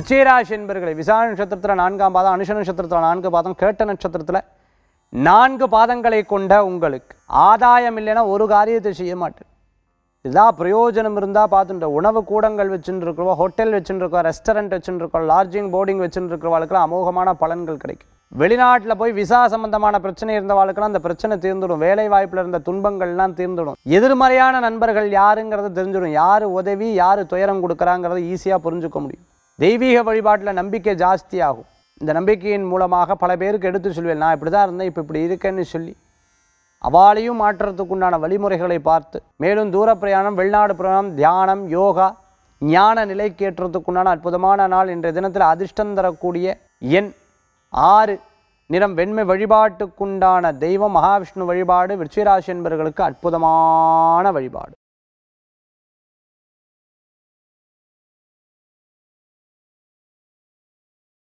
விருச்சிகராசி என்பர்களை விசாக நட்சத்திரத்தில் நான்காம் பாதம் அனுஷ நட்சத்திரத்தில் நான்கு பாதம் கேட்ட நட்சத்திரத்தில் நான்கு பாதங்களை கொண்ட உங்களுக்கு ஆதாயம் இல்லைன்னா ஒரு காரியத்தை செய்ய மாட்டேன் இதான் பிரயோஜனம் இருந்தால் பார்த்துட்டு உணவு கூடங்கள் வச்சுட்டு இருக்கிறோம் ஹோட்டல் வச்சுட்டு இருக்கோம் ரெஸ்டாரண்ட் வச்சுட்டு இருக்கோம் லாட்ஜிங் போர்டிங் வச்சுட்டு இருக்கிறவளுக்குலாம் அமோகமான பலன்கள் கிடைக்கும் வெளிநாட்டில் போய் விசா சம்பந்தமான பிரச்சனை இருந்தவாளுக்கெல்லாம் அந்த பிரச்சனை தீர்ந்துடும் வேலை வாய்ப்பில் இருந்த துன்பங்கள்லாம் தீர்ந்துடும் எதிர்மறையான நண்பர்கள் யாருங்கிறது தெரிஞ்சிடும் யார் உதவி யார் துயரம் கொடுக்குறாங்கிறத ஈஸியாக புரிஞ்சுக்க முடியும் தெய்வீக வழிபாட்டில் நம்பிக்கை ஜாஸ்தி ஆகும் இந்த நம்பிக்கையின் மூலமாக பல பேருக்கு எடுத்து சொல்வேன் நான் இப்படி தான் இருந்தேன் இப்போ இப்படி இருக்கேன்னு சொல்லி அவாளையும் மாற்றுறதுக்கு உண்டான வழிமுறைகளை பார்த்து மேலும் தூர பிரயாணம் வெளிநாடு பிரயாணம் தியானம் யோகா ஞான நிலைக்கேற்றத்துக்குண்டான அற்புதமான நாள் இன்றைய தினத்தில் அதிர்ஷ்டம் தரக்கூடிய எண் ஆறு நிறம் வெண்மை வழிபாட்டுக்குண்டான தெய்வம் மகாவிஷ்ணு வழிபாடு விருச்சிகராசி என்பவர்களுக்கு அற்புதமான வழிபாடு